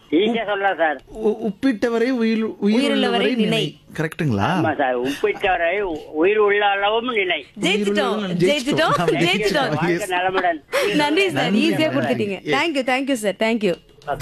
ஈஸியா சொல்லலாம் சார் உ- உப்பிட்டவரை உயிர் உயிருள்ளவரை நினை. நினை கரெக்ட்டுங்களா ஆமா சார் உப்பிட்டவரை உயிர் உள்ள அளவும் நிலை ஜெயிச்சிட்டோம் உயிருள்ளவரை ஜெயிச்சிட்டோம் ஜெயிச்சிட்டோம். ஜெயிச்சிட்டோம் வாழ்க்கை நலமுடன் நன்றி சார் நன்றி, ஈஸியா நன்றி. கொடுத்துட்டீங்க thank you thank you sir thank you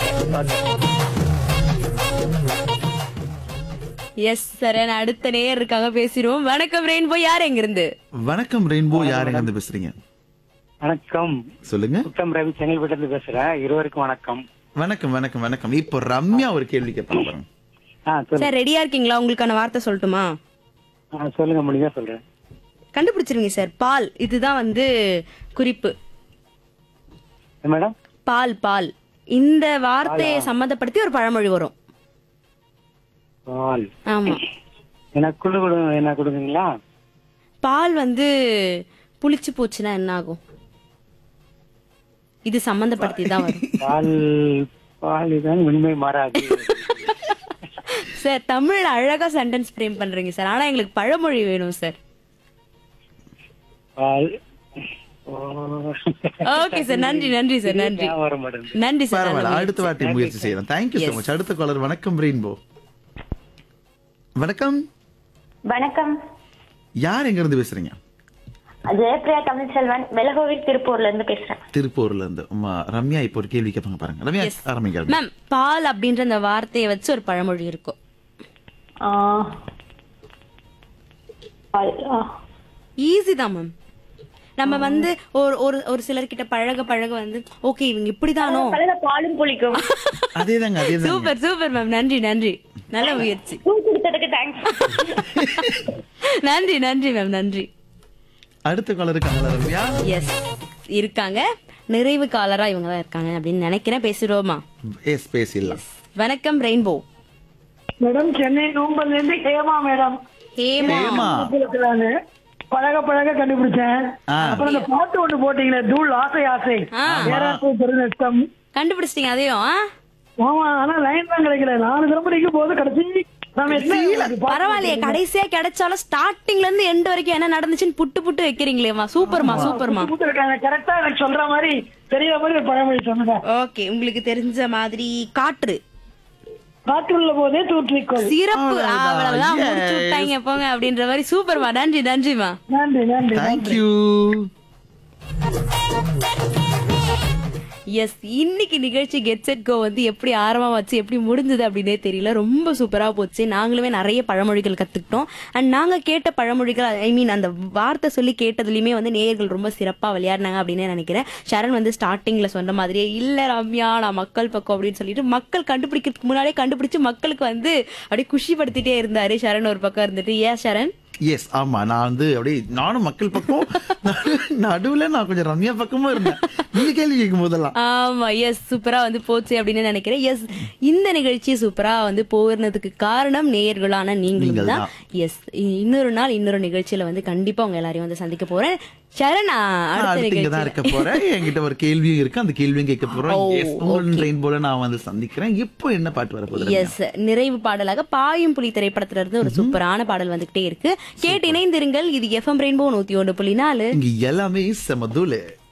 yes sir அடுத்த நேர் இருக்காங்க பேசிடுவோம் வணக்கம் ரெயின்போ யார் எங்க இருந்து வணக்கம் ரெயின்போ யாருங்க இருந்து பேசுறீங்க வணக்கம் சொல்லுங்க உத்தம் ரவி செங்கல்பட்டு இருந்து பேசுறேன் இருவருக்கும் வணக்கம் வணக்கம் வணக்கம் வணக்கம் இப்போ ரம்யா ஒரு கேள்வி கேட்பாங்க பாருங்க ஆ சொல்லுங்க சார் ரெடியா இருக்கீங்களா உங்களுக்கான வார்த்தை சொல்லட்டுமா ஆ, சொல்லுங்க முடிஞ்சா சொல்றேன் கண்டுபிடிச்சிருங்க சார் பால் இதுதான் வந்து குறிப்பு என்ன மேடம் பால் பால் இந்த வார்த்தையை சம்மந்தப்படுத்தி ஒரு பழமொழி வரும் பால் ஆமா எனக்கு குழு கொடு என்ன கொடுக்குங்களா பால் வந்து புளிச்சு போச்சுன்னா என்ன ஆகும் இது சம்பந்தப்படுத்தி தான் வரும் பால் பால் இதுதான் உண்மை மாறாது சார் தமிழ்ல அழகா சென்டென்ஸ் ஃப்ரேம் பண்றீங்க சார் ஆனா எங்களுக்கு பழமொழி வேணும் சார் பால் ஓ. ஓகே சார் நன்றி நன்றி சார் நன்றி ஞாபகம் வர மாட்டேங்குது நன்றி சார் பரவாயில்ல அடுத்த வாட்டி முயற்சி செய்யலாம் தேங்க்யூ so மச் அடுத்த காலர் வணக்கம் ரெயின்போ வணக்கம் வணக்கம் யார் எங்க இருந்து பேசுறீங்க ஜெயபிரியா தமிழ்செல்வன் வெலகோவில் திருப்பூர்ல இருந்து பேசுறேன் திருப்பூர்ல இருந்து அம்மா, ரம்யா இப்போ ஒரு கேள்வி கேட்பாங்க பாருங்க ரம்யா ஆரம்பிங்க மேம் பால் அப்படின்ற அந்த வார்த்தையை வச்சு ஒரு பழமொழி இருக்கும் ஆ. பால், ஆ. ஈஸி தான் மேம் நம்ம வந்து ஒரு ஒரு ஒரு சிலர்கிட்ட பழக பழக வந்து ஓகே இவங்க இப்படிதானோ கலந்த பாலும் புளிக்கும் அதேதாங்க அதேதாங்க சூப்பர் சூப்பர் மேம் நன்றி நன்றி நல்ல முயற்சி பூ கொடுத்ததுக்கு தேங்க்ஸ் நன்றி நன்றி மேம் நன்றி அடுத்த காலர் இருக்காங்களா ரம்யா எஸ் இருக்காங்க நிறைவு காலரா இவங்க தான் இருக்காங்க அப்படின்னு நினைக்கிறேன் பேசிடுவோமா எஸ் பேசிடலாம் வணக்கம் ரெயின்போ மேடம் சென்னை நோம்பல்ல இருந்து ஹேமா மேடம் ஹேமா ஏமா நானு பழக பழக கண்டுபிடிச்சேன் ஆ. அப்புறம் அந்த பாட்டு ஒண்ணு போட்டீங்களே தூள் ஆசை ஆசை ஆ. ஏறாப்பு பெருநஷ்டம் கண்டுபிடிச்சிட்டீங்க அதையும் ஆ? ஆமா ஆனா லைன் தான் கிடைக்கல நாலு தடவை நிக்கும் போது கடைசி நம்ம என்ன பரவாயில்லையே கடைசியா கிடைச்சாலும் ஸ்டார்டிங்ல இருந்து எண்ட் வரைக்கும் என்ன நடந்துச்சுன்னு புட்டு புட்டு வைக்கிறீங்களேமா சூப்பர்மா சூப்பர்மா இருக்காங்க கரெக்டா எனக்கு சொல்ற மாதிரி தெரியற மாதிரி ஒரு பழமொழி சொன்னேன் ஓகே உங்களுக்கு தெரிஞ்ச மாதிரி காற்று காற்றுள்ள போதே தூற்றிக்கொள் சிறப்பு அவ்வளவுதான். அவ்வளவுதான் Yes. முடிச்சு விட்டாங்க போங்க அப்படின்ற மாதிரி சூப்பர்மா நன்றி நன்றிமா நன்றி நன்றி தேங்க்யூ எஸ் இன்னைக்கு நிகழ்ச்சி கெட் செட் கோ வந்து எப்படி ஆரம்பம் வச்சு எப்படி முடிஞ்சது அப்படின்னே தெரியல ரொம்ப சூப்பரா போச்சு நாங்களுமே நிறைய பழமொழிகள் கத்துக்கிட்டோம் அண்ட் நாங்க கேட்ட பழமொழிகள் ஐ மீன் அந்த வார்த்தை சொல்லி கேட்டதுலயுமே வந்து நேயர்கள் ரொம்ப சிறப்பா விளையாடினாங்க அப்படின்னு நினைக்கிறேன் சரண் வந்து ஸ்டார்டிங்ல சொன்ன மாதிரியே இல்ல ரம்யா நான் மக்கள் பக்கம் அப்படின்னு சொல்லிட்டு மக்கள் கண்டுபிடிக்கிறதுக்கு முன்னாடியே கண்டுபிடிச்சு மக்களுக்கு வந்து அப்படியே குஷிப்படுத்திட்டே இருந்தாரு சரண் ஒரு பக்கம் இருந்துட்டு ஏன் சரண் எஸ் ஆமா நான் வந்து அப்படியே நானும் மக்கள் பக்கம் நடு- நடுவுல நான் கொஞ்சம் ரம்யா பக்கமும் இருந்தேன் நீங்க கேள்வி கேட்கும் போதெல்லாம் ஆமா எஸ் சூப்பரா வந்து போச்சு அப்படின்னு நினைக்கிறேன் எஸ் இந்த நிகழ்ச்சி சூப்பரா வந்து போகிறதுக்கு காரணம் நேயர்களான நீங்களும் நீங்கள் தான் எஸ் இன்னொரு நாள் இன்னொரு நிகழ்ச்சியில வந்து கண்டிப்பா உங்க எல்லாரையும் வந்து சந்திக்க போறேன் சரணா நான் அடுத்த அடுத்து இங்க தான் நிகழ்ச்சி இருக்க போறேன் என்கிட்ட ஒரு கேள்வியும் இருக்கு அந்த கேள்வியும் கேட்க போறோம் ஓ, எஸ் உங்களுடன் ரெயின்போல நான் வந்து சந்திக்கிறேன் இப்போ என்ன பாட்டு வர போகுது எஸ் நிறைவு பாடலாக பாயும் புலி திரைப்படத்துல இருந்து ஒரு சூப்பரான பாடல் வந்துகிட்டே இருக்கு கேட்டு இணைந்திருங்கள் இது எஃப்எம் ரெயின்போ நூத்தி ஒன்று புள்ளி நாலு இங்க எல்லாமே செமதுல